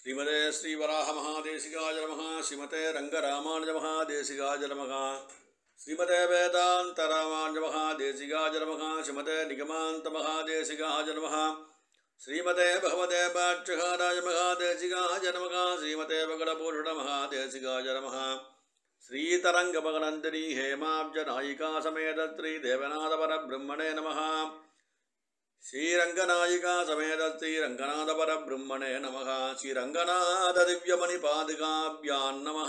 ஸ்ரீமதே ஸ்ரீவராக மகாதேசிகாய நமः ஸ்ரீமதே ரங்கராமானுஜ மகாதேசிகாய நமः ஸ்ரீமதே வேதாந்த ராமானுஜ மகாதேசிகாய நமः ஸ்ரீமதே நிகமாந்த மகாதேசிகாய நமः ஸ்ரீமதே பகவதே பாட்சகாராய மகாதேசிகாய நமः ஸ்ரீமதே பகடபூஷண மகாதேசிகாய நமः श्रीतरङ्गमगनन्दिनी हेमाब्जनायिका समेत श्रीदेवनाथपरब्रह्मणे नमः श्रीरङ्गनायिका समेत श्रीरङ्गनाथपरब्रह्मणे नमः श्रीरङ्गनाथदिव्यमणिपादुकाभ्यां नमः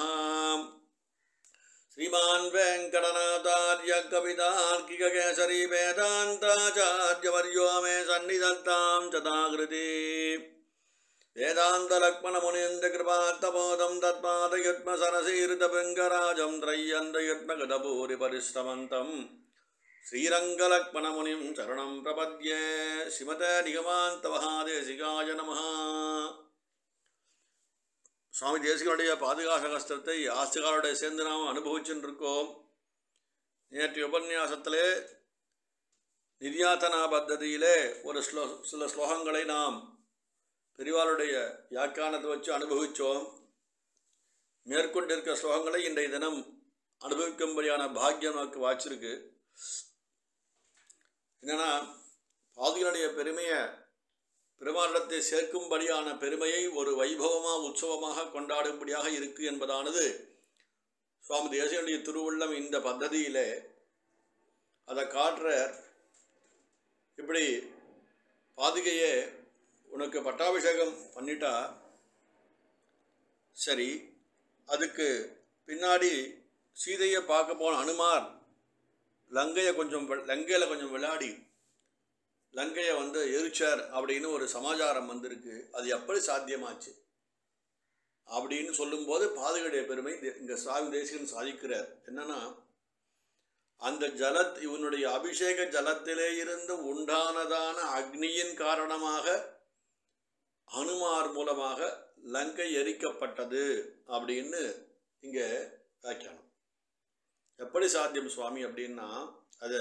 श्रीमान् वेङ्कटनाथार्य कवितार्किककेसरी वेदान्ताचार्यवर्यो मे सन्निधत्तां चताकृति वेदान्तलक्ष्मणमुनीन्द्रकृपात्तबोधं तत्पादयुग्मसरसीर्तभृङ्गराजं त्रय्यन्तयुग्मगतभूरिपरिश्रमन्तं श्रीरङ्गलक्ष्मणमुनिं शरणं प्रपद्ये श्रीमते நிகமாந்தமகாதேசிகாய நமः சுவாமி தேசிகனுடைய பாதுகாச கஷ்டத்தை ஆஸ்திகாரோடைய சேர்ந்து நாம் அனுபவிச்சுட்டு இருக்கோம் நேற்றைய உபன்யாசத்திலே நிர்யாத்தனா பத்ததியிலே ஒரு ஸ்லோ சில ஸ்லோகங்களை நாம் பெரிவாளுடைய வியாக்கியானத்தை வச்சு அனுபவித்தோம் மேற்கொண்டிருக்க ஸ்லோகங்களை இன்றைய தினம் அனுபவிக்கும்படியான பாக்கியம் நமக்கு வாச்சிருக்கு என்னென்னா பாதுகளுடைய பெருமையை பெருமாளிடத்தை சேர்க்கும்படியான பெருமையை ஒரு வைபவமாக உற்சவமாக கொண்டாடும்படியாக இருக்குது என்பதானது சுவாமி தேசியனுடைய திருவுள்ளம் இந்த பദ്ധதியிலே அதை காட்டுற இப்படி பாதுகையே உனக்கு பட்டாபிஷேகம் பண்ணிட்டா சரி அதுக்கு பின்னாடி சீதையை பார்க்க போன அனுமார் லங்கையை கொஞ்சம் வெ- லங்கையில் கொஞ்சம் விளையாடி லங்கையை வந்து எரிச்சார் அப்படின்னு ஒரு சமாச்சாரம் வந்திருக்கு அது எப்படி சாத்தியமாச்சு அப்படின்னு சொல்லும்போது பாதுகையுடைய பெருமை தே- இங்க சுவாமி தேசிகன் சாதிக்கிறார் என்னன்னா அந்த ஜலத் இவனுடைய அபிஷேக ஜலத்திலே இருந்து உண்டானதான அக்னியின் காரணமாக அனுமார் மூலமாக லங்கை எரிக்கப்பட்டது அப்படின்னு இங்கே வியாக்கியானம் எப்படி சாத்தியம் சுவாமி அப்படின்னா அது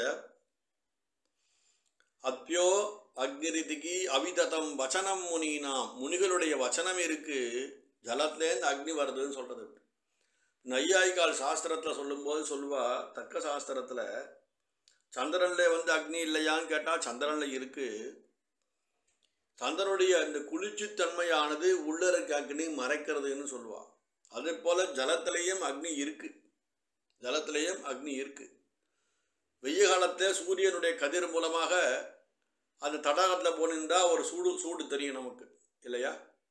அப்பியோ அக்னிரிதிக்கு அவிததம் வச்சனம் முனினாம் முனிகளுடைய வச்சனம் இருக்கு ஜலத்துலேருந்து அக்னி வருதுன்னு சொல்றது நையாய்கால் சாஸ்திரத்தில் சொல்லும்போது சொல்லுவா தக்க சாஸ்திரத்தில் சந்திரன்ல வந்து அக்னி இல்லையான்னு கேட்டால் சந்திரன்ல இருக்கு சந்திரனுடைய அந்த குளிர்ச்சித்தன்மையானது உள்ள இருக்க அக்னி மறைக்கிறதுன்னு சொல்லுவா அதே போல ஜலத்திலையும் அக்னி இருக்கு ஜலத்திலையும் அக்னி இருக்கு வெய்ய காலத்துல சூரியனுடைய கதிர் மூலமாக அந்த தடாகத்தில் போனிருந்தா ஒரு சூடு சூடு தெரியும் நமக்கு இல்லையா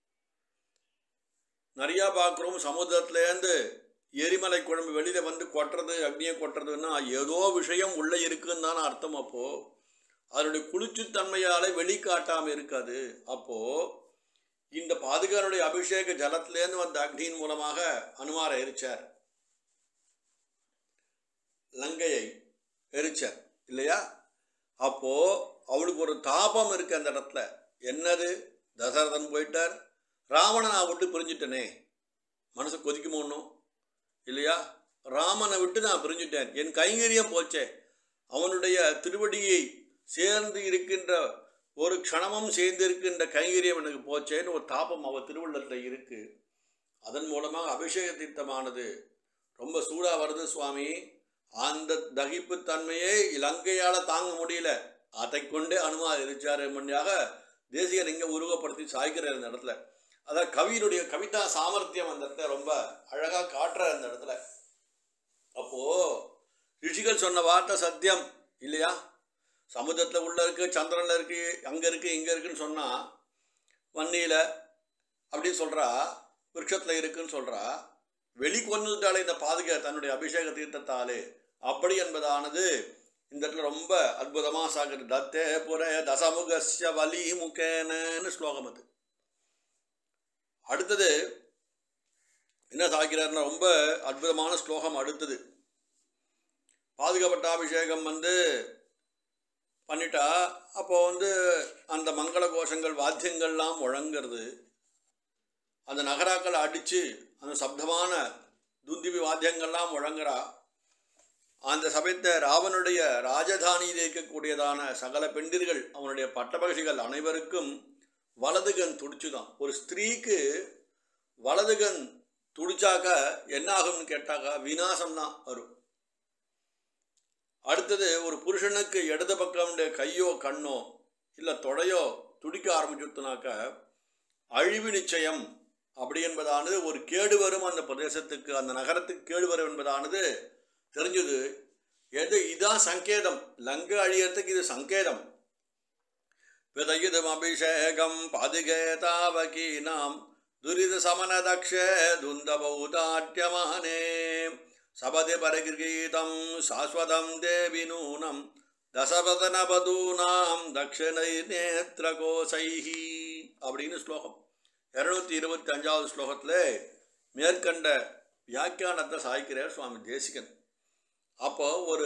நிறையா பார்க்குறோம் சமுத்திரத்துலேருந்து எரிமலை குழம்பு வெளியில் வந்து கொட்டுறது அக்னியை கொட்டுறதுன்னா ஏதோ விஷயம் உள்ளே இருக்குன்னு தானே அர்த்தம் அப்போது அதனுடைய குளிர்ச்சித்தன்மையால் வெளிக்காட்டாமல் இருக்காது அப்போது இந்த பாதுகாருடைய அபிஷேக ஜலத்திலேருந்து வந்த அக்னியின் மூலமாக அனுமாரை எரிச்சார் லங்கையை எரிச்சார் இல்லையா அப்போ அவளுக்கு ஒரு தாபம் இருக்கு அந்த இடத்துல என்னது தசரதன் போயிட்டார் ராவணனை நான் விட்டு பிரிஞ்சுட்டனே மனசு கொதிக்குமோ ஒன்றும் இல்லையா ராமனை விட்டு நான் பிரிஞ்சுட்டேன் என் கைங்கரியம் போச்சே அவனுடைய திருவடியை சேர்ந்து இருக்கின்ற ஒரு க்ஷணமும் சேர்ந்து இருக்கின்ற கைங்கரியம் எனக்கு போச்சேன்னு ஒரு தாபம் அவ திருவள்ளத்தில் இருக்கு அதன் மூலமாக அபிஷேக தீர்த்தமானது ரொம்ப சூடாக வருது சுவாமி அந்த தகிப்பு தன்மையை இலங்கையால் தாங்க முடியல அதை கொண்டே அனுமார் இருச்சார் மணியாக தேசியர் இங்கே உருவப்படுத்தி சாய்க்கிறார் இந்த இடத்துல அதான் கவியினுடைய கவிதா சாமர்த்தியம் அந்த இடத்துல ரொம்ப அழகாக காட்டுறார் அந்த இடத்துல அப்போது ரிஷிகள் சொன்ன வார்த்தை சத்தியம் இல்லையா சமுத்திரத்தில் உள்ள இருக்கு சந்திரனில் இருக்கு அங்கே இருக்கு இங்கே இருக்குன்னு சொன்னால் வன்னியில் அப்படின்னு சொல்கிறா விருட்சத்தில் இருக்குன்னு சொல்கிறா வெளி கொண்டுட்டாலே இந்த பாதுகா தன்னுடைய அபிஷேக தீர்த்தத்தாலே அப்படி என்பதானது இந்த இடத்துல ரொம்ப அற்புதமாக சாகுது தத்தே புர தசமுகஸ்ய வலி முகேனன்னு ஸ்லோகம் அது அடுத்தது என்ன சாகிறார்னா ரொம்ப அற்புதமான ஸ்லோகம் அடுத்தது பாதுகாப்பட்ட அபிஷேகம் வந்து பண்ணிட்டா அப்போ வந்து அந்த மங்கள கோஷங்கள் வாத்தியங்கள்லாம் முழங்கிறது அந்த நகராக்களை அடித்து அந்த சப்தமான துந்திபி வாத்தியங்கள்லாம் முழங்குறா அந்த சபைத்த ராவனுடைய ராஜதானியில் இருக்கக்கூடியதான சகல பெண்டிர்கள் அவனுடைய பட்டபகசிகள் அனைவருக்கும் வலதுகன் துடிச்சுதான் ஒரு ஸ்திரீக்கு வலதுகன் துடிச்சாக்க என்ன ஆகும்னு கேட்டாக்கா விநாசம் தான் வரும் அடுத்தது ஒரு புருஷனுக்கு இடது பக்கம் கையோ கண்ணோ இல்லை தொடையோ துடிக்க ஆரம்பிச்சுட்டுனாக்க அழிவு நிச்சயம் அப்படி என்பதானது ஒரு கேடு வரும் அந்த பிரதேசத்துக்கு அந்த நகரத்துக்கு கேடு வரும் என்பதானது தெரிஞ்சது எது இதான் சங்கேதம் லங்க அழியறதுக்கு இது சங்கேதம் விதயுதம் அபிஷேகம் பாதுகேதாவகீனாம் துரித சமன தக்ஷ துந்தபௌதாட்யமானே சபதி பரகிரகீதம் சாஸ்வதம் தேவி நூனம் தசபதனபதூனாம் தக்ஷணை நேத்திரகோசைஹி அப்படின்னு ஸ்லோகம் இரநூத்தி இருபத்தி அஞ்சாவது ஸ்லோகத்தில் மேற்கண்ட வியாக்கியானத்தை சாய்க்கிறார் சுவாமி தேசிகன் அப்போ ஒரு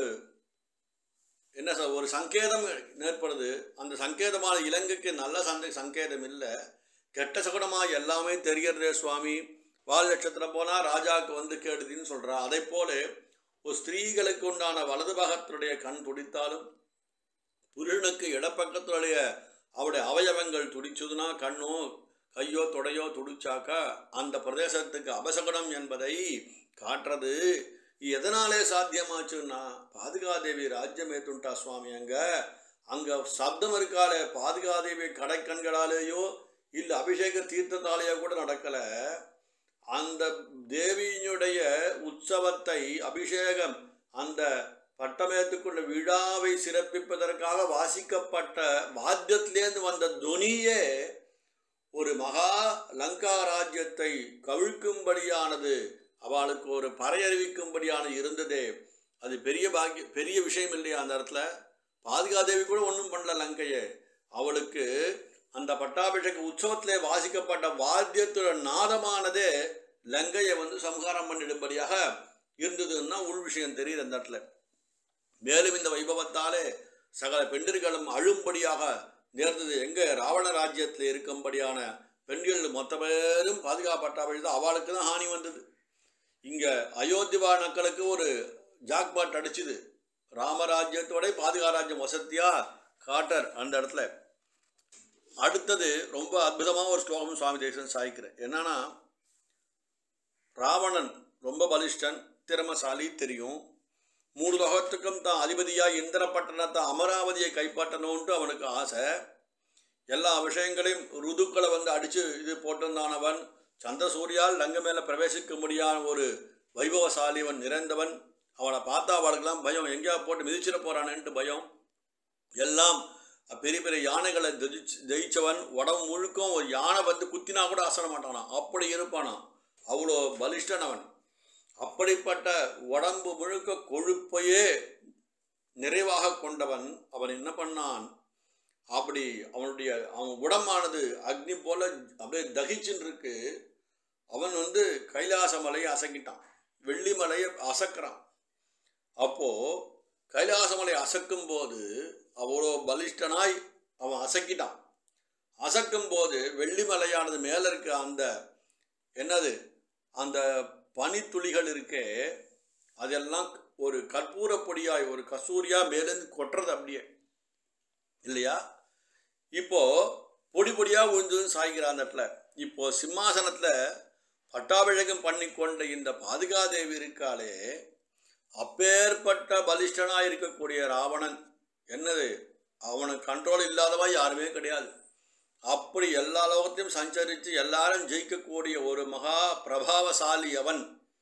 என்ன சார் ஒரு சங்கேதம் ஏற்படுது அந்த சங்கேதமான இலங்கைக்கு நல்ல சந்த சங்கேதம் இல்லை கெட்ட சகுனமாக எல்லாமே தெரியறதே சுவாமி வால் நட்சத்திரம் போனால் ராஜாவுக்கு வந்து கேடுதின்னு சொல்கிறா அதை போல ஒரு ஸ்திரீகளுக்கு உண்டான வலது பாகத்தினுடைய கண் துடித்தாலும் புருஷனுக்கு இடப்பக்கத்துடைய அவருடைய அவயவங்கள் துடிச்சதுன்னா கண்ணோ கையோ தொடையோ துடிச்சாக்கா அந்த பிரதேசத்துக்கு அபசகுணம் என்பதை காட்டுறது எதனாலே சாத்தியமாச்சுன்னா பாதுகாதேவி ராஜ்யம் ஏத்துண்டா சுவாமி அங்க அங்க சப்தம் இருக்காலே பாதுகாதேவி கடைக்கண்களாலேயோ இல்லை அபிஷேக தீர்த்தத்தாலேயோ கூட நடக்கல அந்த தேவியினுடைய உற்சவத்தை அபிஷேகம் அந்த பட்டமேத்துக்குள்ள விழாவை சிறப்பிப்பதற்காக வாசிக்கப்பட்ட வாத்தியத்திலேருந்து வந்த துனியே ஒரு மகா லங்கா ராஜ்யத்தை கவிழ்க்கும்படியானது அவளுக்கு ஒரு பறையறிவிக்கும்படியான இருந்ததே அது பெரிய பாக்கிய பெரிய விஷயம் இல்லையா அந்த இடத்துல பாதுகாதேவி கூட ஒன்றும் பண்ணல லங்கையை அவளுக்கு அந்த பட்டாபிஷேக உற்சவத்திலே வாசிக்கப்பட்ட வாத்தியத்தோட நாதமானதே லங்கையை வந்து சம்ஹாரம் பண்ணிடும்படியாக இருந்ததுன்னா உள் விஷயம் தெரியுது அந்த இடத்துல மேலும் இந்த வைபவத்தாலே சகல பெண்டிர்களும் அழும்படியாக நேர்ந்தது எங்கே ராவண ராஜ்யத்தில் இருக்கும்படியான பெண்கள் மொத்த பேரும் பாதுகாப்பட்டாபடி தான் அவளுக்கு தான் ஹானி வந்தது இங்கே அயோத்திவா மக்களுக்கு ஒரு ஜாக்பாட் அடிச்சுது ராமராஜ்யத்தோட பாதுகா ராஜ்யம் வசதியா காட்டர் அந்த இடத்துல அடுத்தது ரொம்ப அற்புதமாக ஒரு ஸ்லோகம் சுவாமி தேசன் சாய்க்கிறேன் என்னன்னா ராவணன் ரொம்ப பலிஷ்டன் திறமசாலி தெரியும் மூணு லோகத்துக்கும் தான் அதிபதியாக இந்திரப்பட்டணத்தை அமராவதியை கைப்பற்றணும்ன்ட்டு அவனுக்கு ஆசை எல்லா விஷயங்களையும் ருதுக்களை வந்து அடித்து இது போட்டிருந்தானவன் சந்திரசூரியால் லங்க மேலே பிரவேசிக்க முடியாத ஒரு வைபவசாலி அவன் நிறைந்தவன் அவனை பார்த்தா அவளுக்கெல்லாம் பயம் எங்கேயா போட்டு மிதிச்சிட போகிறானேன்ட்டு பயம் எல்லாம் பெரிய பெரிய யானைகளை ஜெயிச்சு ஜெயிச்சவன் உடம்பு முழுக்கும் ஒரு யானை வந்து குத்தினா கூட அசர மாட்டானான் அப்படி இருப்பானான் அவ்வளோ பலிஷ்டன் அவன் அப்படிப்பட்ட உடம்பு முழுக்க கொழுப்பையே நிறைவாக கொண்டவன் அவன் என்ன பண்ணான் அப்படி அவனுடைய அவன் உடம்பானது அக்னி போல அப்படியே தகிச்சுன்னு இருக்கு அவன் வந்து கைலாச மலையை அசக்கிட்டான் வெள்ளி மலையை அசக்கிறான் அப்போ கைலாச மலையை அசக்கும் போது அவ்வளோ பலிஷ்டனாய் அவன் அசக்கிட்டான் அசக்கும் போது வெள்ளிமலையானது மேலே இருக்க அந்த என்னது அந்த பனித்துளிகள் இருக்கே அதெல்லாம் ஒரு கற்பூர பொடியாய் ஒரு கசூரியா மேலேருந்து கொட்டுறது அப்படியே இல்லையா இப்போ பொடி பொடியாக விழுந்துன்னு சாய்கிறான் அந்த இடத்துல இப்போ சிம்மாசனத்தில் பட்டாபிஷேகம் பண்ணி கொண்ட இந்த பாதுகாதேவி இருக்காளே அப்பேற்பட்ட பலிஷ்டனாக இருக்கக்கூடிய ராவணன் என்னது அவனுக்கு கண்ட்ரோல் இல்லாதவா யாருமே கிடையாது அப்படி எல்லா லோகத்தையும் சஞ்சரித்து எல்லாரும் ஜெயிக்கக்கூடிய ஒரு மகா பிரபாவசாலி அவன்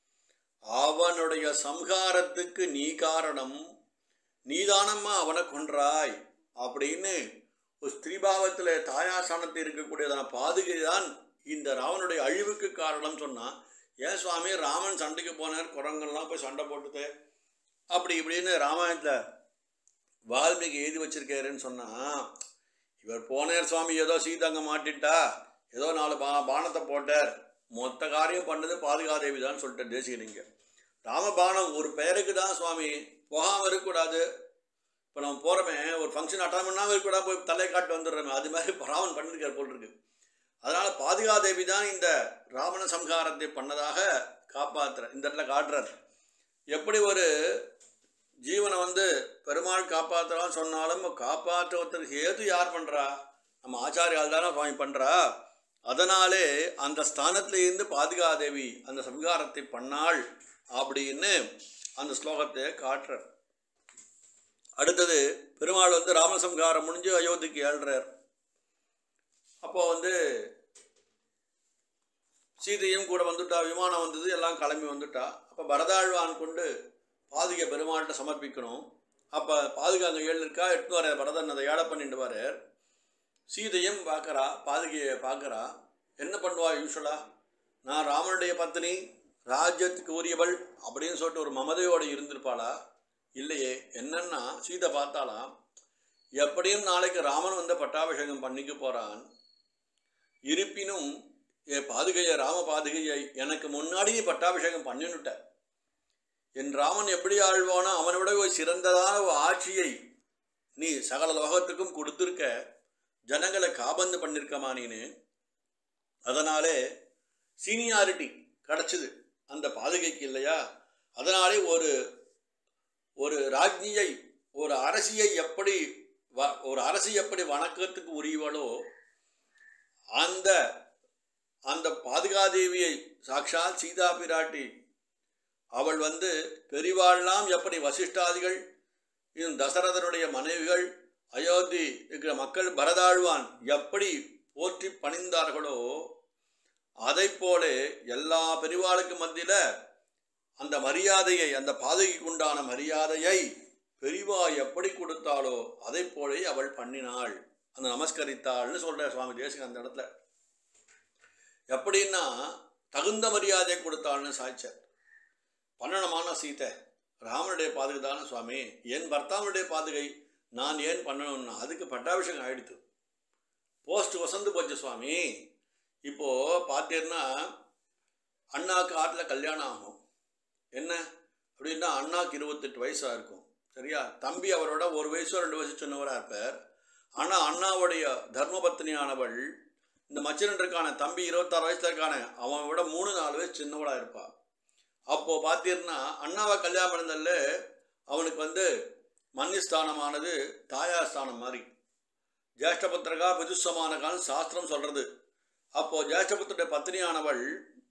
அவனுடைய சம்ஹாரத்துக்கு நீ காரணம் நீதானம்மா அவனை கொன்றாய் அப்படின்னு ஒரு ஸ்திரீபாவத்தில் தாயாசானத்தில் இருக்கக்கூடியதான பாதுகை தான் இந்த ராவனுடைய அழிவுக்கு காரணம் சொன்னான் ஏன் சுவாமி ராமன் சண்டைக்கு போனார் குரங்கெல்லாம் போய் சண்டை போட்டுது அப்படி இப்படின்னு ராமாயணத்தில் வால்மீகி எழுதி வச்சிருக்காருன்னு சொன்னால் இவர் போனார் சுவாமி ஏதோ சீதாங்க மாட்டிட்டா ஏதோ நாலு பா பானத்தை போட்டார் மொத்த காரியம் பண்ணது பாதுகாதேவி தான் சொல்லிட்டு தேசிகனிங்க ராமபானம் ஒரு பெயருக்கு தான் சுவாமி போகாமல் இருக்கக்கூடாது இப்போ நம்ம போகிறோமே ஒரு ஃபங்க்ஷன் அட்டன் பண்ணாமல் இருக்கக்கூடாது போய் தலை காட்டு வந்துடுறோமே அது மாதிரி இப்போ ராமன் பண்ணியிருக்கார் போல் இருக்கு அதனால் பாதுகாதேவி தான் இந்த ராவண சம்ஹாரத்தை பண்ணதாக காப்பாற்றுற இந்த இடத்துல காட்டுறார் எப்படி ஒரு ஜீவனை வந்து பெருமாள் காப்பாற்றுறான்னு சொன்னாலும் காப்பாற்றுவதற்கு ஏது யார் பண்ணுறா நம்ம ஆச்சாரியால் தானே சுவாமி பண்ணுறா அதனாலே அந்த ஸ்தானத்திலேருந்து பாதுகாதேவி அந்த சம்ஹாரத்தை பண்ணாள் அப்படின்னு அந்த ஸ்லோகத்தை காட்டுறார் அடுத்தது பெருமாள் வந்து ராமசம்ஹாரம் முடிஞ்சு அயோத்திக்கு ஏழ்றார் அப்போ வந்து சீதையும் கூட வந்துட்டா விமானம் வந்தது எல்லாம் கிளம்பி வந்துட்டா அப்போ பரதாழ்வான் கொண்டு பாதுகை பெருமாள்கிட்ட சமர்ப்பிக்கணும் அப்போ பாதுகை அங்கே ஏழு இருக்கா எட்டு வர பரதன் அதை ஏழை பண்ணிட்டு வரார் சீதையும் பார்க்குறா பாதுகையை பார்க்குறா என்ன பண்ணுவா யூஸ்வலா நான் ராமனுடைய பத்னி ராஜ்யத்துக்கு உரியவள் அப்படின்னு சொல்லிட்டு ஒரு மமதையோடு இருந்திருப்பாளா இல்லையே என்னன்னா சீதை பார்த்தாலாம் எப்படியும் நாளைக்கு ராமன் வந்து பட்டாபிஷேகம் பண்ணிக்க போகிறான் இருப்பினும் என் பாதுகையை ராம பாதுகையை எனக்கு முன்னாடி நீ பட்டாபிஷேகம் பண்ணினுட்ட என் ராமன் எப்படி ஆழ்வானோ அவனை விட ஒரு சிறந்ததான ஒரு ஆட்சியை நீ சகல லோகத்துக்கும் கொடுத்துருக்க ஜனங்களை காபந்து பண்ணிருக்கமா நீனு அதனாலே சீனியாரிட்டி கிடச்சிது அந்த பாதுகைக்கு இல்லையா அதனாலே ஒரு ஒரு ராஜ்ஞியை ஒரு அரசியை எப்படி வ ஒரு அரசி எப்படி வணக்கத்துக்கு உரியவளோ அந்த அந்த பாதுகாதேவியை சாக்ஷாத் சீதா பிராட்டி அவள் வந்து பெரிவாள்லாம் எப்படி வசிஷ்டாதிகள் இன்னும் தசரதனுடைய மனைவிகள் அயோத்தி இருக்கிற மக்கள் பரதாழ்வான் எப்படி போற்றி பணிந்தார்களோ அதைப் போல எல்லா பெரிவாளுக்கு மத்தியில் அந்த மரியாதையை அந்த பாதகைக்கு உண்டான மரியாதையை பெரிவா எப்படி கொடுத்தாளோ அதைப் போலே அவள் பண்ணினாள் அந்த நமஸ்கரித்தாள்னு சொல்ற சுவாமி தேசிக அந்த இடத்துல எப்படின்னா தகுந்த மரியாதை கொடுத்தாள்னு சாய்ச்சார் பண்ணணுமான சீத்தை ராமனுடைய பாதுகை தானே சுவாமி என் பர்த்தாவனுடைய பாதுகை நான் ஏன் பண்ணணும்னா அதுக்கு பட்டாபிஷேகம் ஆயிடுத்து போஸ்ட் வசந்து போச்சு சுவாமி இப்போது பார்த்தீங்கன்னா அண்ணாவுக்கு ஆட்டில் கல்யாணம் ஆகும் என்ன அப்படின்னா அண்ணாவுக்கு இருபத்தெட்டு வயசாக இருக்கும் சரியா தம்பி அவரோட ஒரு வயசோ ரெண்டு வயசு சின்னவராக இருப்பார் ஆனால் அண்ணாவுடைய தர்மபத்னியானவள் இந்த மச்சனன்றிருக்கான தம்பி இருபத்தாறு வயசுல இருக்கான அவன் விட மூணு நாலு வயசு சின்னவளாக இருப்பாள் அப்போது பார்த்தீங்கன்னா அண்ணாவை கல்யாணம் பண்ணதில்ல அவனுக்கு வந்து மன்னிஸ்தானமானது தாயார் ஸ்தானம் மாதிரி ஜேஷ்டபுத்திரகா பிதுசமானகான்னு சாஸ்திரம் சொல்கிறது அப்போது ஜேஷ்டபுத்திர பத்னியானவள்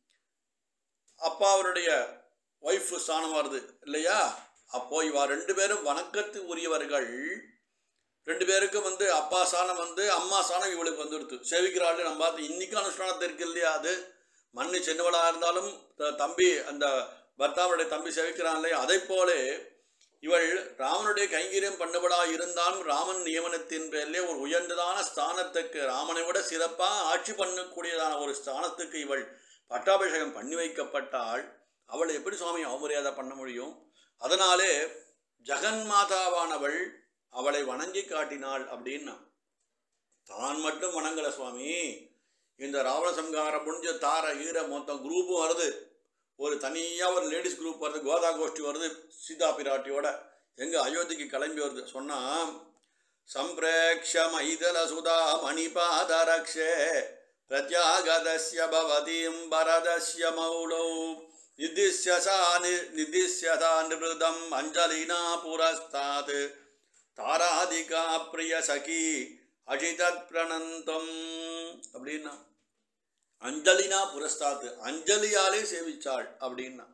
அப்பாவனுடைய ஒய்ஃப் ஸ்தானம் வருது இல்லையா அப்போ இவா ரெண்டு பேரும் வணக்கத்து உரியவர்கள் ரெண்டு பேருக்கும் வந்து அப்பா ஸ்தானம் வந்து அம்மா ஸ்தானம் இவளுக்கு வந்துடுது சேவிக்கிறாள் நம்ம பார்த்து இன்னைக்கு அனுஷ்டானத்தை இருக்கு இல்லையா அது மண்ணு சின்னவளாக இருந்தாலும் த- தம்பி அந்த பர்த்தாவுடைய தம்பி சேவிக்கிறான் இல்லையா அதை போலே இவள் ராமனுடைய கைங்கரியம் பண்ணவளாக இருந்தாலும் ராமன் நியமனத்தின் பேரிலே ஒரு உயர்ந்ததான ஸ்தானத்துக்கு ராமனை விட சிறப்பாக ஆட்சி பண்ணக்கூடியதான ஒரு ஸ்தானத்துக்கு இவள் பட்டாபிஷேகம் பண்ணி வைக்கப்பட்டால் அவளை எப்படி சுவாமி அவமரியாதை பண்ண முடியும் அதனாலே ஜெகன் மாதாவானவள் அவளை வணங்கி காட்டினாள் அப்படின்னா தான் மட்டும் வணங்கல சுவாமி இந்த ராவண சம்ஹாரம் முடிஞ்ச தார ஈர மொத்தம் குரூப்பும் வருது ஒரு தனியாக ஒரு லேடிஸ் குரூப் வருது கோதா கோஷ்டி வருது சீதா பிராட்டியோட எங்கே அயோத்திக்கு கிளம்பி வருது சொன்னால் சம்பிரேக்ஷ மைதல சுதா மணிபாதரக்ஷே பிரத்யாகதஸ்ய பவதீம் பரதஸ்ய மௌலௌ நிதிஷ்ய சா நி நிதிஷ்யதா நிருதம் அஞ்சலினா புரஸ்தாத் தாராதிகா பிரிய சகி அஜிதத் பிரணந்தம் அப்படின்னா அஞ்சலினா புரஸ்தாத்து அஞ்சலியாலே சேவிச்சாள் அப்படின்னா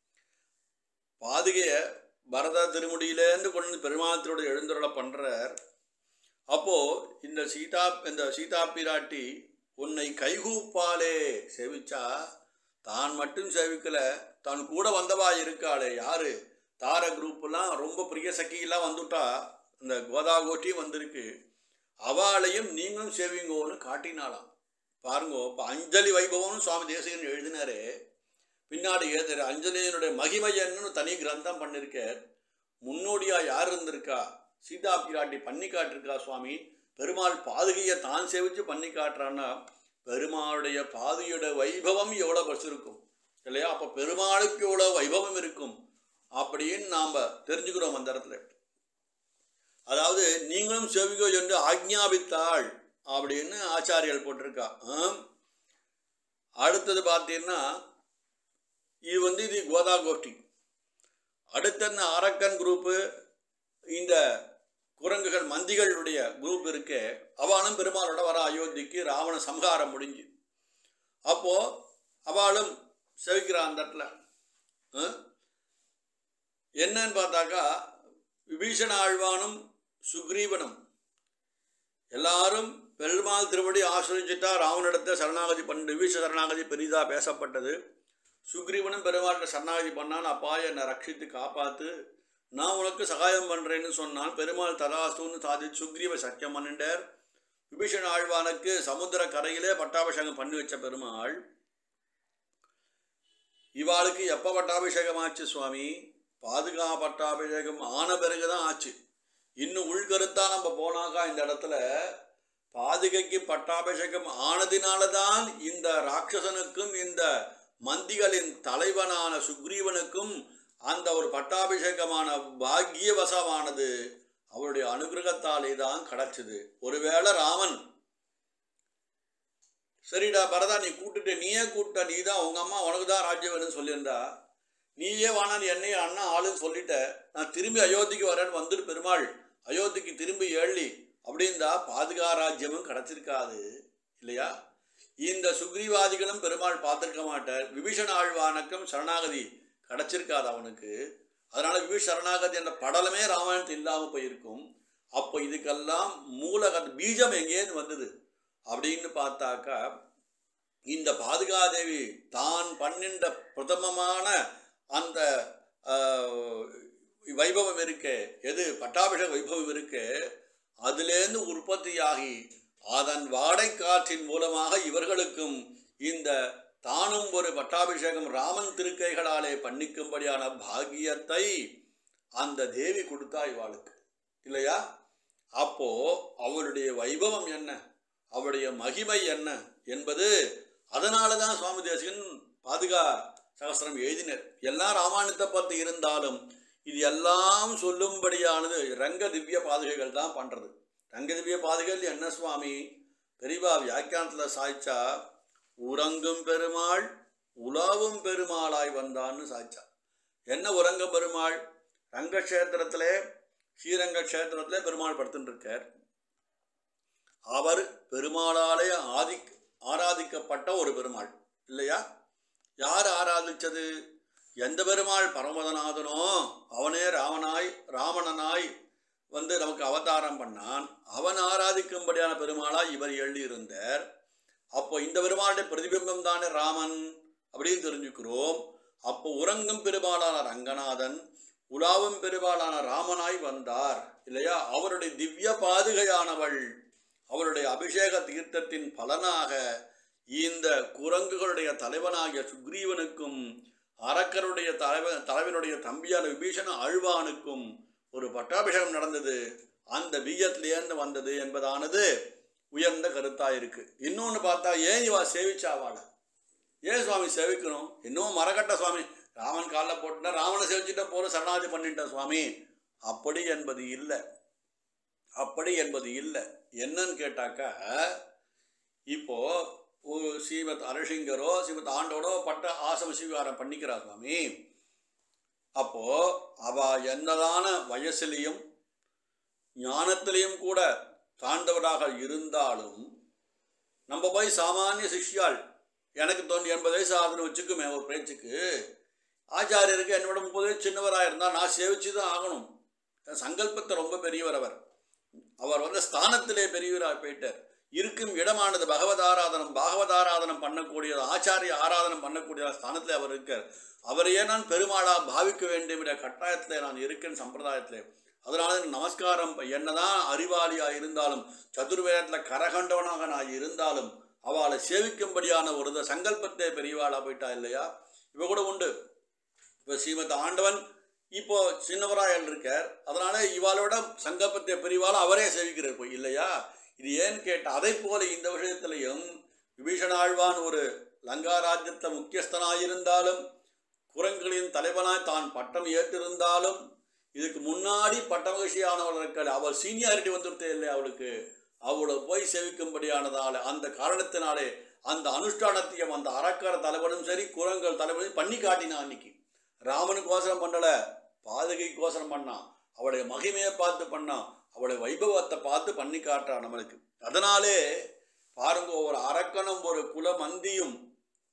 பாதுகைய பரத திருமுடியிலேருந்து கொண்டு வந்து பெருமாளத்தோட எழுந்துருளை பண்றார் அப்போ இந்த சீதா இந்த சீதா பிராட்டி உன்னை கைகூப்பாலே சேவிச்சா தான் மட்டும் சேவிக்கல தான் கூட வந்தவா இருக்காளே யாரு தார குரூப்லாம் ரொம்ப பிரிய சக்கியெல்லாம் வந்துட்டா அந்த கோதாகோட்டியும் வந்திருக்கு அவளையும் நீங்களும் சேவிங்கோன்னு காட்டினாளாம் பாருங்க இப்போ அஞ்சலி வைபவம்னு சுவாமி தேசிகன் எழுதினாரு பின்னாடி எழுதுற அஞ்சலியனுடைய மகிமை என்னன்னு தனி கிரந்தம் பண்ணிருக்கார் முன்னோடியா யார் இருந்திருக்கா சீதா பிராட்டி பண்ணி காட்டிருக்கா சுவாமி பெருமாள் பாதுகையை தான் சேவிச்சு பண்ணி காட்டுறான்னா பெருமாளுடைய பாதுகையோட வைபவம் எவ்வளோ பஸ் இருக்கும் இல்லையா அப்போ பெருமாளுக்கு எவ்வளோ வைபவம் இருக்கும் அப்படின்னு நாம் தெரிஞ்சுக்கிறோம் அந்த இடத்துல அதாவது நீங்களும் செவிகோ என்று ஆக்ஞாபித்தாள் அப்படின்னு ஆச்சாரியர்கள் போட்டிருக்கா ஆம். அடுத்தது பார்த்தீங்கன்னா இது வந்து இது கோதா கோஷ்டி அடுத்த இந்த அரக்கன் குரூப்பு இந்த குரங்குகள் மந்திகளுடைய குரூப் இருக்கு அவனும் பெருமாளோட வர அயோத்திக்கு ராவண சம்ஹாரம் முடிஞ்சு அப்போ அவளும் செவிக்கிறா அந்த இடத்துல ஆ? என்னன்னு பார்த்தாக்கா விபீஷண ஆழ்வானும் சுக்ரீவனும் எல்லாரும் பெருமாள் திருவடி ஆசிரிச்சிட்டா ராவனிடத்தை சரணாகதி பண்ண விபீஷ சரணாகதி பெரிதாக பேசப்பட்டது சுக்ரீவனும் பெருமாள்கிட்ட சரணாகதி பண்ணான் அப்பா என்னை ரட்சித்து காப்பாத்து நான் உனக்கு சகாயம் பண்ணுறேன்னு சொன்னான் பெருமாள் ததாஸ்துன்னு சாதி சுக்ரீவ சத்தியம் பண்ணிட்டார் விபீஷண ஆழ்வானுக்கு சமுத்திர கரையிலே பட்டாபிஷேகம் பண்ணி வச்ச பெருமாள் இவாளுக்கு எப்போ பட்டாபிஷேகம் ஆச்சு சுவாமி பாதுகா பட்டாபிஷேகம் ஆன பிறகு தான் ஆச்சு இன்னும் உள்கருத்தா நம்ம போனாக்கா இந்த இடத்துல பாதுகைக்கு பட்டாபிஷேகம் ஆனதினால தான் இந்த ராட்சசனுக்கும் இந்த மந்திகளின் தலைவனான சுக்ரீவனுக்கும் அந்த ஒரு பட்டாபிஷேகமான பாக்கியவசமானது அவருடைய அனுகிரகத்தாலே தான் கிடைச்சது ஒருவேளை ராமன் சரிடா பரதா நீ கூட்டுட்டு நீயே கூட்ட நீ தான் உங்க அம்மா உனக்கு தான் ராஜ்யம் வேணும்னு சொல்லியிருந்தா நீயே வானா நீ என்னைய அண்ணா ஆளுன்னு சொல்லிட்ட நான் திரும்பி அயோத்திக்கு வரேன்னு வந்துட்டு பெருமாள் அயோத்திக்கு திரும்பி ஏழி அப்படின்றா பாதுகா ராஜ்யமும் கிடைச்சிருக்காது இல்லையா இந்த சுக்ரீவாதிகளும் பெருமாள் பார்த்திருக்க மாட்டார் விபீஷண ஆழ்வானுக்கும் சரணாகதி கிடைச்சிருக்காது அவனுக்கு அதனால விபீஷ சரணாகதி என்ற படலமே ராமாயணத்தில் இல்லாமல் போயிருக்கும் அப்போ இதுக்கெல்லாம் மூலக பீஜம் எங்கேருந்து வந்தது அப்படின்னு பார்த்தாக்கா இந்த பாதுகாதேவி தான் பண்ணின்ற பிரதமமான அந்த ஆஹ், வைபவம் இருக்கே எது பட்டாபிஷேக வைபவம் இருக்கே அதுலேருந்து உற்பத்தியாகி அதன் வாடை காற்றின் மூலமாக இவர்களுக்கும் இந்த தானும் ஒரு பட்டாபிஷேகம் ராமன் திருக்கைகளாலே பண்ணிக்கும்படியான பாக்கியத்தை அந்த தேவி கொடுத்தா இவாளுக்கு இல்லையா அப்போ அவளுடைய வைபவம் என்ன அவளுடைய மகிமை என்ன என்பது அதனால தான் சுவாமி தேசிகன் பாதுகா சகஸ்திரம் எழுதினர் எல்லாம் ராமாயணத்தை பற்றி இருந்தாலும் இது எல்லாம் சொல்லும்படியானது ரங்க திவ்ய பாதுகைகள் தான் பண்ணுறது ரங்க திவ்ய பாதுகைகள் என்ன சுவாமி பெரியவா வியாக்கியானத்தில் சாய்ச்சா உறங்கும் பெருமாள் உலாவும் பெருமாளாய் வந்தான்னு சாய்ச்சா என்ன உறங்க பெருமாள் ரங்கக்ஷேத்திரத்திலே ஸ்ரீரங்க க்ஷேத்திரத்திலே பெருமாள் படுத்துட்டு இருக்கார் அவர் பெருமாளாலே ஆதி ஆராதிக்கப்பட்ட ஒரு பெருமாள் இல்லையா யார் ஆராதிச்சது எந்த பெருமாள் பரமதநாதனோ அவனே ராமனாய் ராவணனாய் வந்து நமக்கு அவதாரம் பண்ணான் அவன் ஆராதிக்கும்படியான பெருமாளாய் இவர் எழுதியிருந்தார் அப்போ இந்த பெருமாளுடைய பிரதிபிம்பம் தானே ராமன் அப்படின்னு தெரிஞ்சுக்கிறோம் அப்போ உறங்கும் பெருமாளான ரங்கநாதன் உலாவும் பெருமாளான ராமனாய் வந்தார் இல்லையா அவருடைய திவ்ய பாதுகையானவள் அவருடைய அபிஷேக தீர்த்தத்தின் பலனாக இந்த குரங்குகளுடைய தலைவனாகிய சுக்ரீவனுக்கும் அரக்கருடைய தலைவன் தலைவனுடைய தம்பியான விபீஷண ஆழ்வானுக்கும் ஒரு பட்டாபிஷேகம் நடந்தது அந்த பீஜத்திலேருந்து வந்தது என்பதானது உயர்ந்த கருத்தாக இருக்கு இன்னொன்று பார்த்தா ஏன் இவா சேவிச்சாவாள ஏன் சுவாமி சேவிக்கணும் இன்னும் மரக்கட்ட சுவாமி ராமன் காலில் போட்டுட்டா ராவனை சேவிச்சுட்டா போல சரணாதி பண்ணிட்டேன் சுவாமி அப்படி என்பது இல்லை அப்படி என்பது இல்லை என்னன்னு கேட்டாக்கா இப்போ ஒரு ஸ்ரீமத் அரசிங்கரோ ஸ்ரீமத் ஆண்டோடோ பட்ட ஆசம சிவகாரம் பண்ணிக்கிறா சுவாமி அப்போ அவ என்னதான வயசுலேயும் ஞானத்திலையும் கூட தாண்டவராக இருந்தாலும் நம்ம போய் சாமானிய சிஷ்யாள் எனக்கு தோன்றி எண்பது வயசு ஆகுதுன்னு வச்சுக்குமே ஒரு பேச்சுக்கு ஆச்சாரியருக்கு என்னோட முப்பது வயசு சின்னவராக இருந்தால் நான் சேவிச்சு தான் ஆகணும் சங்கல்பத்தை ரொம்ப பெரியவர் அவர் அவர் வந்து ஸ்தானத்திலே பெரியவராக போயிட்டார் இருக்கும் இடமானது பகவத் ஆராதனம் பாகவத் ஆராதனம் பண்ணக்கூடியது ஆச்சாரிய ஆராதனம் பண்ணக்கூடிய ஸ்தானத்தில் அவர் இருக்கார் அவரையே நான் பெருமாளா பாவிக்க வேண்டும் என்ற கட்டாயத்தில் நான் இருக்கேன் சம்பிரதாயத்தில் அதனால எனக்கு நமஸ்காரம் என்னதான் அறிவாளியாக இருந்தாலும் சதுர்வேதத்தில் கரகண்டவனாக நான் இருந்தாலும் அவளை சேவிக்கும்படியான ஒரு த- சங்கல்பத்தை பெரியவாளா போயிட்டா இல்லையா இவ கூட உண்டு இப்போ ஸ்ரீமத் ஆண்டவன் இப்போ சின்னவராயல் இருக்கார் அதனால இவாளோட சங்கல்பத்தை பெரியவாள் அவரே சேவிக்கிறார் போய் இல்லையா இது ஏன்னு கேட்டால் அதை போல இந்த விஷயத்திலையும் விபீஷணாழ்வான் ஒரு லங்கா ராஜ்யத்தை முக்கியஸ்தனாயிருந்தாலும் குரங்குகளின் தலைவனாய் தான் பட்டம் ஏற்றிருந்தாலும் இதுக்கு முன்னாடி பட்ட மகிழ்ச்சியானவர்கள் அவள் சீனியாரிட்டி வந்துருத்தே இல்லை அவளுக்கு அவளை போய் சேவிக்கும்படியானதால அந்த காரணத்தினாலே அந்த அனுஷ்டானத்தையும் அந்த அரக்கர தலைவனும் சரி குரங்கள் தலைவனும் பண்ணி காட்டினான் அன்னைக்கு ராமனுக்கு கோசரம் பண்ணல பாதகைக்கு கோசரம் பண்ணான் அவளுடைய மகிமையை பார்த்து பண்ணான் அவளுடைய வைபவத்தை பார்த்து பண்ணி காட்டுறான் நம்மளுக்கு அதனாலே பாருங்க ஒரு அரக்கனும் ஒரு குலமந்தியும்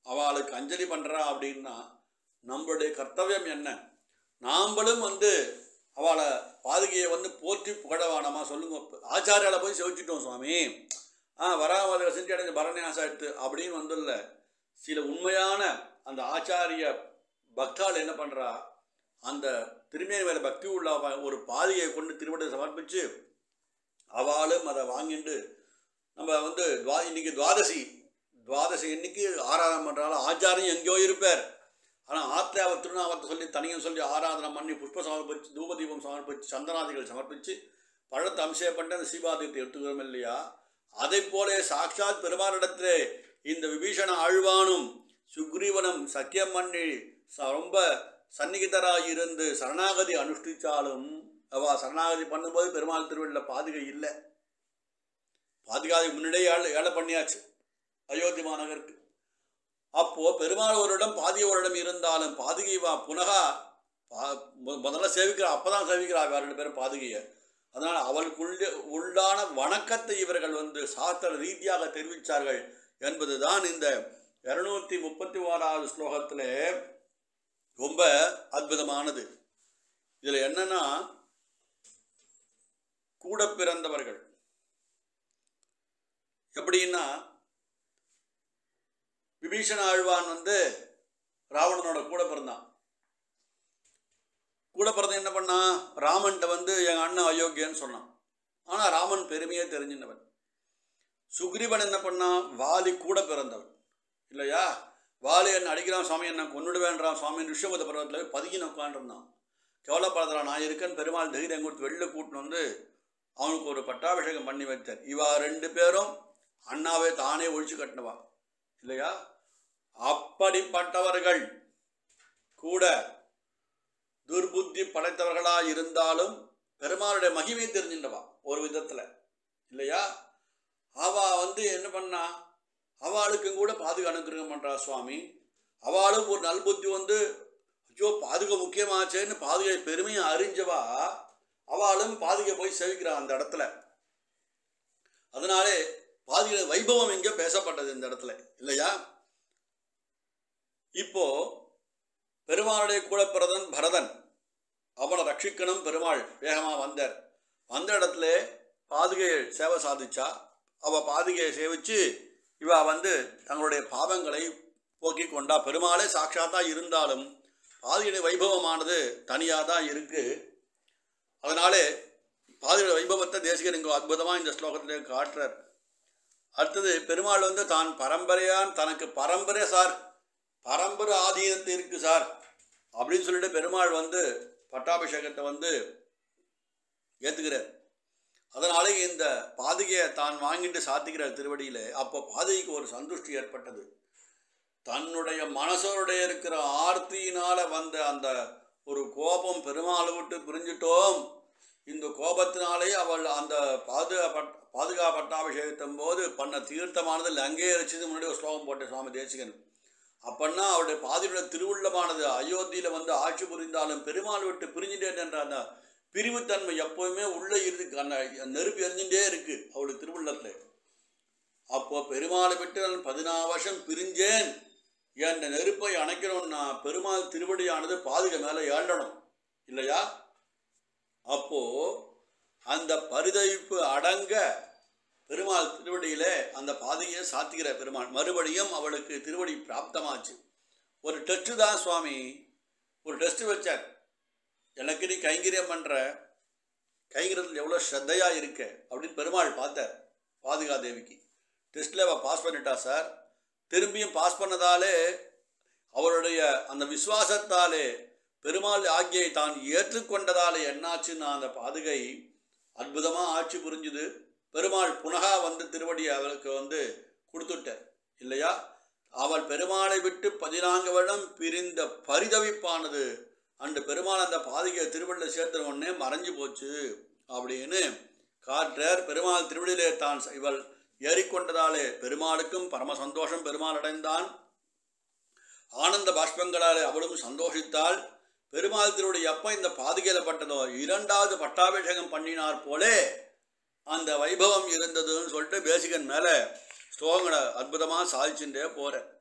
அவளுக்கு அஞ்சலி பண்ணுறா அப்படின்னா நம்மளுடைய கர்த்தவியம் என்ன நாம்பளும் வந்து அவளை பாதுகையை வந்து போற்றி புகழ வேணாமா சொல்லுங்க ஆச்சாரியால போய் செவிச்சிட்டோம் சுவாமி ஆ வராமல் செஞ்சு அடைஞ்ச பரநியாசம் எடுத்து அப்படின்னு வந்துல்ல சில உண்மையான அந்த ஆச்சாரிய பக்தாள் என்ன பண்ணுறா அந்த திருமேனி மேலே பக்தி உள்ள அவ- ஒரு பாதியை கொண்டு திருவடி சமர்ப்பித்து அவளும் அதை வாங்கிட்டு நம்ம வந்து துவா இன்னைக்கு துவாதசி துவாதசி இன்னைக்கு ஆராதனை பண்ணுறாலும் ஆச்சாரியம் எங்கேயோ இருப்பார் ஆனால் ஆத்திர அவர் திருநாமத்தை சொல்லி தனியும் சொல்லி ஆராதனை பண்ணி புஷ்ப சமர்ப்பிச்சு தூபதீபம் சமர்ப்பிச்சு சந்தனாதிகள் சமர்ப்பித்து பழத்தை அம்சம் பண்ணிட்டு அந்த சீபாதீபத்தை எடுத்துக்கிறோம் இல்லையா அதை போல சாட்சாத் பெருமானிடத்திலே இந்த விபீஷண ஆழ்வானும் சுக்ரீவனும் சக்கியம் பண்ணி ச- ரொம்ப சந்நிகிதராக இருந்து சரணாகதி அனுஷ்டிச்சாலும் அவ சரணாகதி பண்ணும்போது பெருமாள் திருவள்ளில் பாதுகை இல்லை பாதுகாதி முன்னாடியே ஏழை ஏழை பண்ணியாச்சு அயோத்தி மாநகருக்கு அப்போ பெருமாள் ஒரு இடம் பாதிகை ஒரு இடம் இருந்தாலும் பாதுகை வா புனகா பா- மு- முதல்ல சேவிக்கிறா அப்பதான் சேவிக்கிறா வேற ரெண்டு பேரும் பாதுகையை அதனால் அவளுக்குள்ள உள்ளான வணக்கத்தை இவர்கள் வந்து சாஸ்திர ரீதியாக தெரிவித்தார்கள் என்பதுதான் இந்த இருநூத்தி முப்பத்தி ஓராவது ஸ்லோகத்தில் ரொம்ப அற்புதமானது இதில் என்னன்னா கூட பிறந்தவர்கள் எப்படின்னா விபீஷண ஆழ்வான் வந்து ராவணனோட கூட பிறந்தான் கூட பிறந்த என்ன பண்ணான் ராமன்ட்ட வந்து எங்கள் அண்ணன் அயோக்கியன்னு சொன்னான் ஆனால் ராமன் பெருமையே தெரிஞ்சினவன் சுக்ரீவன் என்ன பண்ணான் வாலி கூட பிறந்தவன் இல்லையா வாலி என்ன அடிக்கிறான் சுவாமி என்ன கொன்னுடுவேன்றான் சுவாமி ரிஷபத பருவத்தில் போய் பதுங்கி உட்காந்துருந்தான் கேவலப்படுத்துறான் நான் இருக்கேன்னு பெருமாள் தைரியம் கொடுத்து வெளில கூட்டின்னு வந்து அவனுக்கு ஒரு பட்டாபிஷேகம் பண்ணி வைத்தார் இவா ரெண்டு பேரும் அண்ணாவே தானே ஒழிச்சு கட்டினவா இல்லையா அப்படிப்பட்டவர்கள் கூட துர்புத்தி படைத்தவர்களா இருந்தாலும் பெருமாளுடைய மகிமை தெரிஞ்சின்றவா ஒரு விதத்துல இல்லையா அவ வந்து என்ன பண்ணா அவளுக்கும் கூட பாதுகா அனுகிரகம் பண்றா சுவாமி அவளும் ஒரு நல்புத்தி வந்து ஐயோ பாதுகா முக்கியமாச்சேன்னு பாதுகை பெருமையை அறிஞ்சவா அவளும் பாதுகை போய் சேவிக்கிறா அந்த இடத்துல அதனாலே பாதுகை வைபவம் எங்கே பேசப்பட்டது இந்த இடத்துல இல்லையா இப்போ பெருமாளுடைய கூட பிறந்தன் பரதன் அவனை ரட்சிக்கணும் பெருமாள் வேகமாக வந்தார் வந்த இடத்துல பாதுகையை சேவை சாதிச்சா அவ பாதுகையை சேவிச்சு இவ வந்து தங்களுடைய பாவங்களை போக்கிக் கொண்டா பெருமாளே சாட்சாத்தா இருந்தாலும் பாதுகையுடைய வைபவமானது தனியாக தான் இருக்கு அதனாலே பாதுகை வைபவத்தை தேசிகர் இங்கே அற்புதமாக இந்த ஸ்லோகத்திலே காட்டுறார் அடுத்தது பெருமாள் வந்து தான் பரம்பரையான் தனக்கு பரம்பரை சார் பரம்பரை ஆதீனத்து இருக்கு சார் அப்படின்னு சொல்லிட்டு பெருமாள் வந்து பட்டாபிஷேகத்தை வந்து ஏற்றுக்கிறார் அதனாலே இந்த பாதுகையை தான் வாங்கிட்டு சாத்திக்கிறார் திருவடியில் அப்போ பாதுகைக்கு ஒரு சந்துஷ்டி ஏற்பட்டது தன்னுடைய மனசோடைய இருக்கிற ஆர்த்தியினால வந்த அந்த ஒரு கோபம் பெருமாளை விட்டு பிரிஞ்சிட்டோம் இந்த கோபத்தினாலே அவள் அந்த பாதுகா பட் பாதுகா பட்டாபிஷேகத்தின் போது பண்ண தீர்த்தமானது லங்கே எரிச்சது முன்னாடி ஒரு ஸ்லோகம் போட்ட சுவாமி தேசிகன் அப்பன்னா அவருடைய பாதியோட திருவுள்ளமானது அயோத்தியில வந்து ஆட்சி புரிந்தாலும் பெருமாள் விட்டு பிரிஞ்சுட்டேன் என்ற அந்த பிரிவுத்தன்மை எப்போவுமே உள்ளே இருக்கு அந்த நெருப்பு எரிஞ்சுட்டே இருக்கு அவளுடைய திருவுள்ளத்துல அப்போ பெருமாளை விட்டு நான் பதினாறு வருஷம் பிரிஞ்சேன் என்ற நெருப்பை அணைக்கணும்னா பெருமாள் திருவடியானது பாதுகை மேலே ஏண்டணும் இல்லையா அப்போ அந்த பரிதவிப்பு அடங்க பெருமாள் திருவடியிலே அந்த பாதையை சாத்திக்கிற பெருமாள் மறுபடியும் அவளுக்கு திருவடி பிராப்தமாச்சு ஒரு டெஸ்ட் தான் சுவாமி ஒரு டெஸ்ட் வச்சார் எனக்கு நீ கைங்கரியம் பண்ணுற கைங்கரியத்தில் எவ்வளோ ஸ்ரத்தையாக இருக்க அப்படின்னு பெருமாள் பார்த்தார் பாதுகா தேவிக்கு டெஸ்ட்டில் அவள் பாஸ் பண்ணிட்டா சார் திரும்பியும் பாஸ் பண்ணதாலே அவருடைய அந்த விசுவாசத்தாலே பெருமாள் ஆகியை தான் ஏற்றுக்கொண்டதாலே என்னாச்சுன்னா அந்த பாதுகை அற்புதமாக ஆட்சி புரிஞ்சுது பெருமாள் புனகா வந்து திருவடி அவளுக்கு வந்து கொடுத்துட்டார் இல்லையா அவள் பெருமாளை விட்டு பதினான்கு வருடம் பிரிந்த பரிதவிப்பானது அந்த பெருமாள் அந்த பாதுகையை திருவள்ளில் சேர்த்த உடனே மறைஞ்சு போச்சு அப்படின்னு காற்றார் பெருமாள் திருவடியிலே தான் இவள் ஏறிக்கொண்டதாலே பெருமாளுக்கும் பரம சந்தோஷம் பெருமாள் அடைந்தான் ஆனந்த பாஷ்பங்களாலே அவளும் சந்தோஷித்தாள் பெருமாள் திருவடி எப்போ இந்த பாதுகையில பட்டதோ இரண்டாவது பட்டாபிஷேகம் பண்ணினார் போலே அந்த வைபவம் இருந்ததுன்னு சொல்லிட்டு பேசிகன் மேலே ஸ்லோகங்களை அற்புதமாக சாதிச்சுட்டே போகிறேன்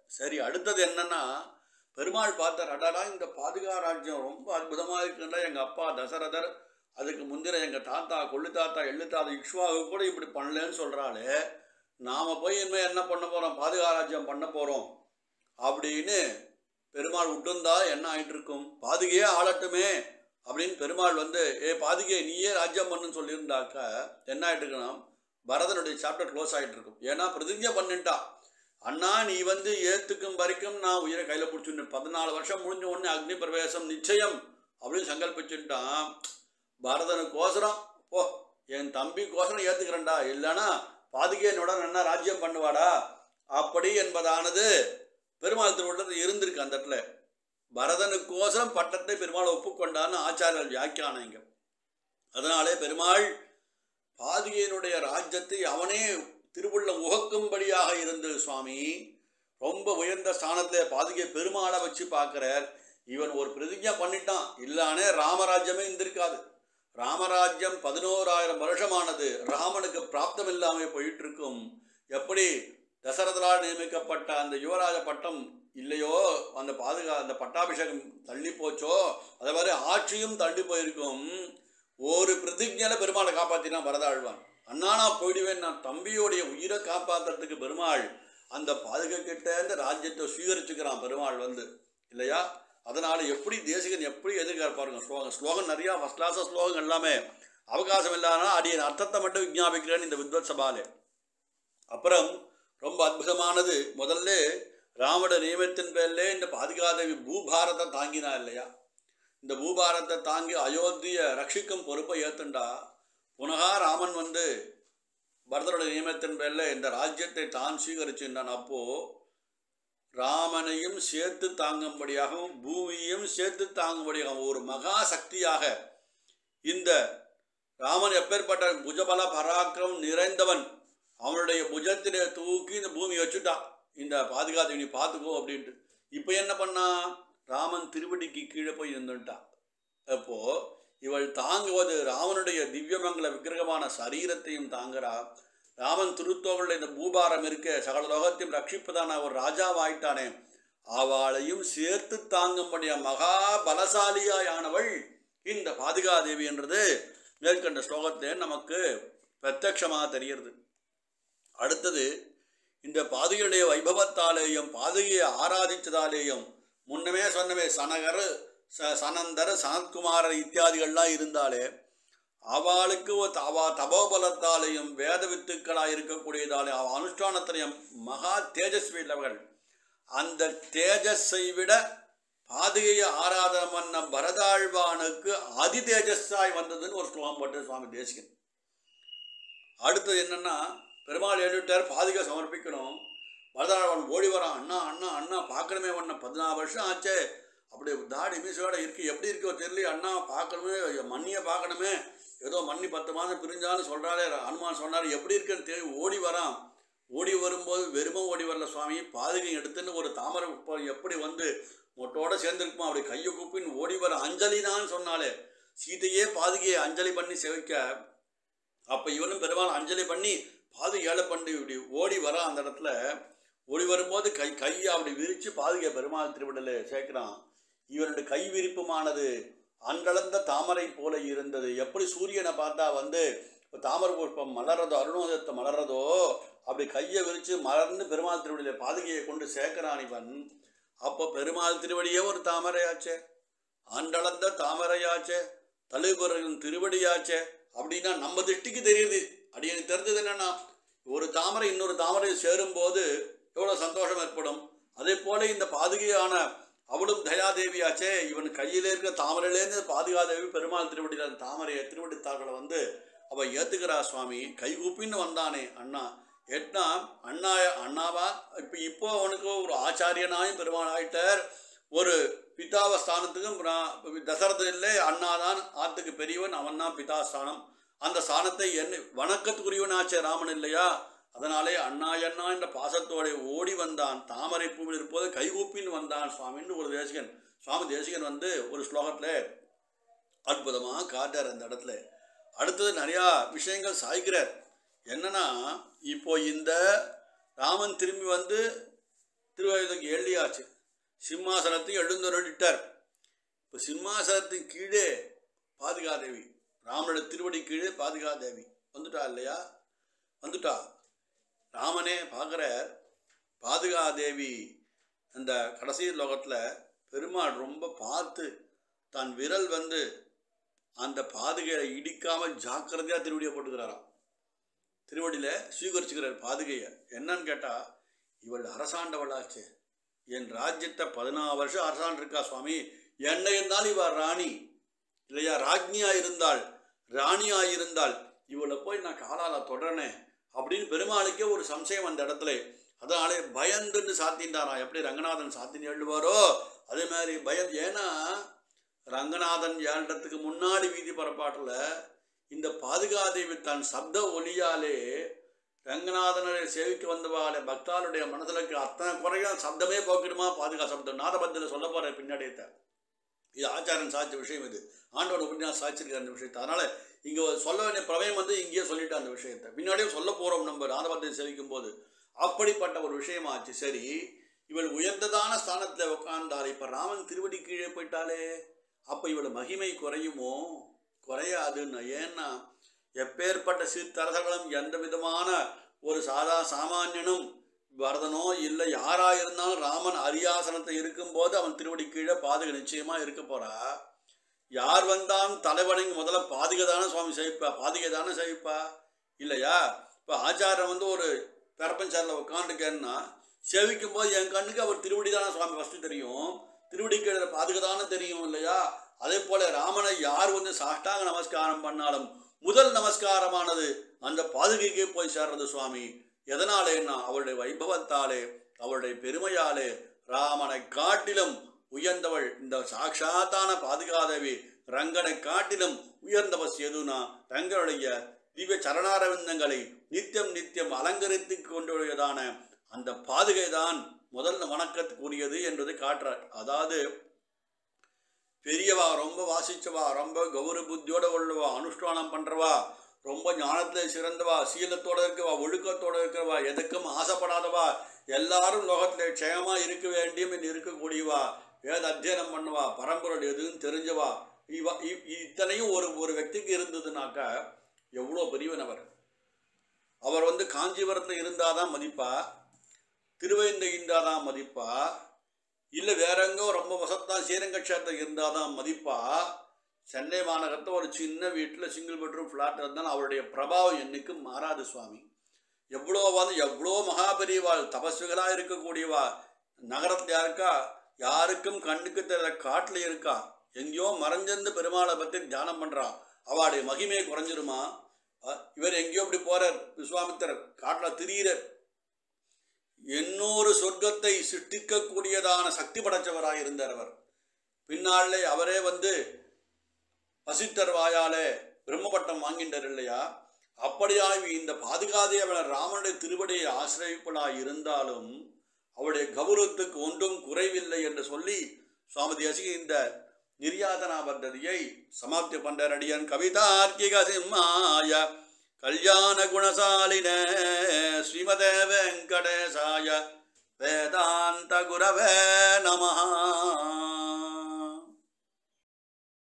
சரி அடுத்தது என்னன்னா பெருமாள் பார்த்தார் அடாடா இந்த பாதுகா ராஜ்யம் ரொம்ப அற்புதமாக இருக்குன்னா எங்கள் அப்பா தசரதர் அதுக்கு முந்தின எங்கள் தாத்தா கொள்ளு தாத்தா எள்ளு தாத்தா இக்ஷ்வாகு கூட இப்படி பண்ணலன்னு சொல்கிறாளே நாம் போய் இனிமேல் என்ன பண்ண போகிறோம் பாதுகா ராஜ்யம் பண்ண போகிறோம் அப்படின்னு பெருமாள் விட்டுந்தா என்ன ஆயிட்டு இருக்கும் பாதுகையே ஆளட்டுமே அப்படின்னு பெருமாள் வந்து ஏ பாதுகை நீயே ராஜ்யம் பண்ணுன்னு சொல்லியிருந்தாக்க என்ன ஆயிட்டு இருக்குன்னா பரதனுடைய சாப்டர் க்ளோஸ் ஆகிட்டு இருக்கும் ஏன்னா பிரதிஜை பண்ணிட்டா அண்ணா நீ வந்து ஏத்துக்கும் வரைக்கும் நான் உயிரை கையில் பிடிச்சுன்னு பதினாலு வருஷம் முடிஞ்ச உடனே அக்னி பிரவேசம் நிச்சயம் அப்படின்னு சங்கல்பிச்சுட்டான் பரதனுக்கோசரம் போ என் தம்பிக்கோசரம் ஏத்துக்கிறேன்டா இல்லைன்னா பாதுகை என்னோட என்ன ராஜ்யம் பண்ணுவாடா அப்படி என்பதானது பெருமாள் திருவள்ளத்தில் இருந்திருக்கு அந்த இடத்துல பரதனுக்கோசரம் பட்டத்தை பெருமாள் ஒப்புக்கொண்டான்னு ஆச்சாரியர் வியாக்கியானம் இங்க அதனாலே பெருமாள் பாதுகையினுடைய ராஜ்யத்தை அவனே திருவுள்ள உகக்கும்படியாக இருந்தது சுவாமி ரொம்ப உயர்ந்த ஸ்தானத்தில் பாதுகை பெருமாளை வச்சு பார்க்குறார் இவன் ஒரு பிரதிஜை பண்ணிட்டான் இல்லானே ராமராஜ்யமே இருந்திருக்காது ராமராஜ்யம் பதினோராயிரம் வருஷமானது ராமனுக்கு பிராப்தம் இல்லாமல் போயிட்டு இருக்கும் எப்படி தசரதரால் நியமிக்கப்பட்ட அந்த யுவராஜ பட்டம் இல்லையோ அந்த பாதுகா அந்த பட்டாபிஷேகம் தள்ளி போச்சோ அதே மாதிரி ஆட்சியும் தள்ளி போயிருக்கும் ஒரு பிரதிஜையில பெருமாளை காப்பாத்தினா வரதாழ்வான் அண்ணா நான் போயிடுவேன் நான் தம்பியோடைய உயிரை காப்பாத்துறதுக்கு பெருமாள் அந்த பாதுகை கிட்ட இந்த ராஜ்யத்தை சுவீகரிச்சுக்கிறான் பெருமாள் வந்து இல்லையா அதனால எப்படி தேசிகன் எப்படி எதிர்பார்ப்பாருங்க ஸ்லோகம் ஸ்லோகம் நிறையா ஃபஸ்ட் கிளாஸ் ஸ்லோகம் எல்லாமே அவகாசம் இல்லாதனா அடிய அர்த்தத்தை மட்டும் விஞ்ஞாபிக்கிறேன் இந்த வித்வத் சபாலே அப்புறம் ரொம்ப அற்புதமானது முதல்ல ராமட நியமத்தின் பேர்ல இந்த பாதுகாதேவி பூபாரத்தை தாங்கினா இல்லையா இந்த பூபாரத்தை தாங்கி அயோத்தியை ரட்சிக்கும் பொறுப்பை ஏத்துண்டா புனகா ராமன் வந்து பரதரோட நியமத்தின் பேரில் இந்த ராஜ்யத்தை தான் சுவீகரிச்சுட்டான் அப்போ ராமனையும் சேர்த்து தாங்கும்படியாகவும் பூமியையும் சேர்த்து தாங்கும்படியாகவும் ஒரு மகா சக்தியாக இந்த ராமன் எப்பேற்பட்ட புஜபல பராக்கிரம் நிறைந்தவன் அவனுடைய புஜத்திலே தூக்கி இந்த பூமி வச்சுட்டான் இந்த பாதுகாத்து நீ பார்த்துக்கோ அப்படின்ட்டு இப்போ என்ன பண்ணா ராமன் திருவடிக்கு கீழே போய் இருந்துட்டான் அப்போ இவள் தாங்குவது ராமனுடைய திவ்யமங்கல விக்கிரகமான சரீரத்தையும் தாங்குறா ராமன் திருத்தோவலுடைய இந்த பூபாரம் இருக்க சகல லோகத்தையும் ரட்சிப்பதான ஒரு ராஜாவாயிட்டானே அவளையும் சேர்த்து தாங்கும்படிய மகா பலசாலியாயானவள் இந்த பாதுகாதேவி என்றது மேற்கண்ட ஸ்லோகத்திலே நமக்கு பிரத்யட்சமாக தெரிகிறது அடுத்தது இந்த பாதுகையுடைய வைபவத்தாலேயும் பாதுகையை ஆராதித்ததாலேயும் முன்னமே சொன்னவே சனகர் ச சனந்தர் சனத்குமாரர் இத்தியாதிகள்லாம் இருந்தாலே அவளுக்கு ஒரு த- அவ தபோபலத்தாலேயும் வேத வித்துக்களாக இருக்கக்கூடியதாலே அவ அனுஷ்டானத்திலையும் மகா தேஜஸ்வி உள்ளவர்கள் அந்த தேஜஸை விட பாதுகையை ஆராதனை பண்ண பரதாழ்வானுக்கு அதி தேஜஸாய் வந்ததுன்னு ஒரு ஸ்லோகம் போட்டு சுவாமி தேசிகன் அடுத்தது என்னன்னா பெருமாள் எழுதிட்டார் பாதுகை சமர்ப்பிக்கணும் வரதாழ்வான் ஓடி வரான் அண்ணா அண்ணா அண்ணா பார்க்கணுமே உன்னை பதினாறு வருஷம் ஆச்சே அப்படி தாடி மீசோட இருக்கு எப்படி இருக்கோ தெரியல அண்ணா பார்க்கணுமே மண்ணியை பார்க்கணுமே ஏதோ மண்ணி பத்து மாதம் பிரிஞ்சான்னு சொல்கிறாரே ஹனுமான் சொன்னார் எப்படி இருக்குன்னு தெரிய ஓடி வரான் ஓடி வரும்போது வெறுமை ஓடி வரல சுவாமி பாதுகை எடுத்துன்னு ஒரு தாமரை பூ எப்படி வந்து மொட்டோட சேர்ந்துருக்குமா அப்படி கையை கூப்பின்னு ஓடி வர அஞ்சலினான்னு சொன்னாலே சீதையே பாதுகையை அஞ்சலி பண்ணி சேவிக்க அப்போ இவனும் பெருமாள் அஞ்சலி பண்ணி பாது ஏழை பண்ணி இப்படி ஓடி வர அந்த இடத்துல ஓடி வரும்போது கை கையை அப்படி விரித்து பாதுகை பெருமாள் திருவிடல சேர்க்கிறான் இவனுடைய கை விரிப்புமானது அன்றளந்த தாமரை போல இருந்தது எப்படி சூரியனை பார்த்தா வந்து இப்ப தாமரை புஷ்பம் மலர்றதோ அருணோதயத்தை மலர்றதோ அப்படி கையை விரித்து மலர்ந்து பெருமாள் திருவடியில பாதுகையை கொண்டு சேர்க்கிறான் இவன் அப்போ பெருமாள் திருவடியே ஒரு தாமரையாச்சே ஆண்டளந்த தாமரையாச்சே தலைவரின் திருவடியாச்சே அப்படின்னா நம்ம திருஷ்டிக்கு தெரியுது அப்படி எனக்கு தெரிஞ்சது என்னன்னா ஒரு தாமரை இன்னொரு தாமரை சேரும்போது எவ்வளோ சந்தோஷம் ஏற்படும் அதே போல இந்த பாதுகையான அவளும் தயாதேவியாச்சே இவன் கையில இருக்க தாமரையிலேருந்து பாதுகாதேவி பெருமாள் திருவடியில் அந்த தாமரையை திருவடித்தார்களை வந்து அவ ஏத்துக்கிறா சுவாமி கைகூப்பின்னு வந்தானே அண்ணா ஏட்னா அண்ணா அண்ணாவா இப்போ இப்போ அவனுக்கு ஒரு ஆச்சாரியனாயும் பெருமாள் ஆயிட்டார் ஒரு பிதாவ ஸ்தானத்துக்கும் ரா- தசரதன் இல்லை அண்ணாதான் ஆத்துக்கு பெரியவன் அவன் தான் பிதாஸ்தானம் அந்த ஸ்தானத்தை என்ன வணக்கத்துக்குரியவனாச்சே ராமன் இல்லையா அதனாலே அண்ணா அண்ணா என்ற பாசத்தோட ஓடி வந்தான் தாமரை பூவில் இருப்போது கைகூப்பின்னு வந்தான் சுவாமின்னு ஒரு தேசிகன் சுவாமி தேசிகன் வந்து ஒரு ஸ்லோகத்தில் அற்புதமாக காட்டார் அந்த இடத்துல அடுத்தது நிறையா விஷயங்கள் சாய்க்கிறார் என்னன்னா இப்போ இந்த ராமன் திரும்பி வந்து திருவயதுக்கு எள்ளியாச்சு சிம்மாசனத்தையும் எழுந்தருளிட்டார் இப்போ சிம்மாசனத்தின் கீழே பாதுகாதேவி ராமனோட திருவடி கீழே பாதுகாதேவி வந்துட்டா இல்லையா வந்துட்டா ராமனே பார்க்குறார் பாதுகாதேவி அந்த கடைசி லோகத்தில் பெருமாள் ரொம்ப பார்த்து தான் விரல் வந்து அந்த பாதுகையை இடிக்காமல் ஜாக்கிரதையாக திருவடியை போட்டுக்கிறாராம் திருவடியில் ஸ்வீகரிச்சுக்கிறார் பாதுகையை என்னன்னு கேட்டால் இவள் அரசாண்டவளாச்சே என் ராஜ்யத்தை பதினாறு வருஷம் அரசாண்டு இருக்கா சுவாமி என்ன இருந்தாலும் இவள் ராணி இல்லையா ராஜ்ஞியா இருந்தாள் ராணியா இருந்தால் இவளை போய் நான் காலால தொடரனே அப்படின்னு பெருமாளுக்கே ஒரு சம்சயம் அந்த இடத்துல அதனாலே பயந்துன்னு சாத்தின்றாராம் எப்படி ரங்கநாதன் சாத்தின்னு எழுவாரோ அதே மாதிரி பயம் ஏன்னா ரங்கநாதன் ஏழ்றதுக்கு முன்னாடி வீதி பரப்பாட்டில் இந்த பாதுகாதேவி தன் சப்த ஒலியாலே ரங்கநாதனை சேவிக்க வந்தவாளே பக்தாளுடைய மனதில் இருக்க அத்தனை குறையும் சப்தமே போக்கிடுமா பாதுகா சப்தம் நாதபத்தில் சொல்ல போகிற பின்னாடியத்தை இது ஆச்சாரன் சாட்சிய விஷயம் இது ஆண்டோட உபன்யாசம் சாட்சிருக்க அந்த விஷயத்தை அதனால் இங்கே சொல்ல வேண்டிய பிரமயம் வந்து இங்கேயே சொல்லிட்டு அந்த விஷயத்தை பின்னாடியும் சொல்ல போகிறோம் நம்ம நாதபத்தை சேவிக்கும் போது அப்படிப்பட்ட ஒரு விஷயமாச்சு சரி இவள் உயர்ந்ததான ஸ்தானத்தில் உட்கார்ந்தாள் இப்போ ராமன் திருவடி கீழே போயிட்டாலே அப்போ இவள் மகிமை குறையுமோ குறையாதுன்னு ஏன்னா எப்பேற்பட்ட சித்தரசர்களும் எந்த விதமான ஒரு சாதா சாமானியனும் வரதனோ இல்லை யாரா இருந்தாலும் ராமன் அரியாசனத்தை இருக்கும்போது அவன் திருவடி கீழே பாதுகை நிச்சயமா இருக்க போறா யார் வந்தாலும் தலைவணங்கி முதல்ல பாதுகை தானே சுவாமி செய்ப்பா பாதுகை தானே செய்ப்பா இல்லையா இப்போ ஆச்சாரம் வந்து ஒரு பெரப்பஞ்சாரில் உட்காந்துருக்கேன்னா சேவிக்கும் போது என் கண்ணுக்கு அவர் திருவடி தானே சுவாமி ஃபஸ்ட்டு தெரியும் திருவடி கீழே பாதுகை தானே தெரியும் இல்லையா அதே போல ராமனை யார் வந்து சாஷ்டாங்க நமஸ்காரம் பண்ணாலும் முதல் நமஸ்காரமானது அந்த பாதுகைக்கே போய் சேர்றது சுவாமி எதனாலேன்னா அவளுடைய வைபவத்தாலே அவளுடைய பெருமையாலே ராமனை காட்டிலும் உயர்ந்தவள் இந்த சாட்சாத்தான பாதுகாதேவி ரங்கனை காட்டிலும் உயர்ந்தவள் எதுனா ரங்கனுடைய திவ்ய சரணாரவிந்தங்களை நித்தியம் நித்தியம் அலங்கரித்து கொண்டுள்ளதான அந்த பாதுகை தான் முதல் வணக்கத்துக்குரியது என்பதை காட்டுறார் அதாவது பெரியவா ரொம்ப வாசிச்சவா ரொம்ப கௌர புத்தியோட உள்ளவா அனுஷ்டானம் பண்றவா ரொம்ப ஞானத்தில் சிறந்தவா சீலத்தோட இருக்கவா ஒழுக்கத்தோட இருக்கிறவா எதுக்கும் ஆசைப்படாதவா எல்லாரும் லோகத்தில் க்ஷயமா இருக்க வேண்டியும் என்று இருக்கக்கூடியவா வேத அத்தியனம் பண்ணுவா பரம்பொருள் எதுன்னு தெரிஞ்சவா இவ இ- இத்தனையும் ஒரு ஒரு వ్యక్తిக்கு இருந்ததுனாக்கா எவ்வளோ பெரியவன் அவர் அவர் வந்து காஞ்சிபுரத்தில் இருந்தாதான் மதிப்பா திருவைந்தை இருந்தாதான் மதிப்பா இல்லை வேற எங்கோ ரொம்ப வசத்தான் ஸ்ரீரங்கக்ஷேத்திரம் இருந்தால் தான் மதிப்பா சென்னை மாநகரத்தில் ஒரு சின்ன வீட்டில் சிங்கிள் பெட்ரூம் ஃப்ளாட் இருந்தாலும் அவருடைய பிரபாவம் என்னைக்கும் மாறாது சுவாமி எவ்வளோ வந்து எவ்வளோ மகாபெரியவாள் தபஸ்விகளாக இருக்கக்கூடியவா நகரத்தில் இருக்கா யாருக்கும் கண்ணுக்கு தெரியல காட்டில் இருக்கா எங்கேயோ மறைஞ்சிருந்து பெருமாளை பற்றி தியானம் பண்ணுறா அவளுடைய மகிமை குறைஞ்சிருமா அஹ் இவர் எங்கேயோ இப்படி போறார் விஸ்வாமித்திரர் காட்டில் திரியிறர் எண்ணூறு சொர்க்கத்தை சிருஷ்டிக்கக்கூடியதான சக்தி படைச்சவராக இருந்தார் அவர் பின்னாலே அவரே வந்து வசித்தர் வாயாலே பிரம்மபட்டம் வாங்கின்றார் இல்லையா அப்படியாக இந்த பாதுகாதே அவள் ராமனுடைய திருவடியை ஆசிரியப்படாக இருந்தாலும் அவளுடைய கௌரவத்துக்கு ஒன்றும் குறைவில்லை என்று சொல்லி சுவாமி தேசிக இந்த நிர்யாதனா பத்ததியை சமாப்தி பண்றார் அடியன் கவிதார்க்கிக சிம்மாய கல்யாண குணசாலின ஸ்ரீமதே வெங்கடேசாய வேதாந்த குரவே நமஹா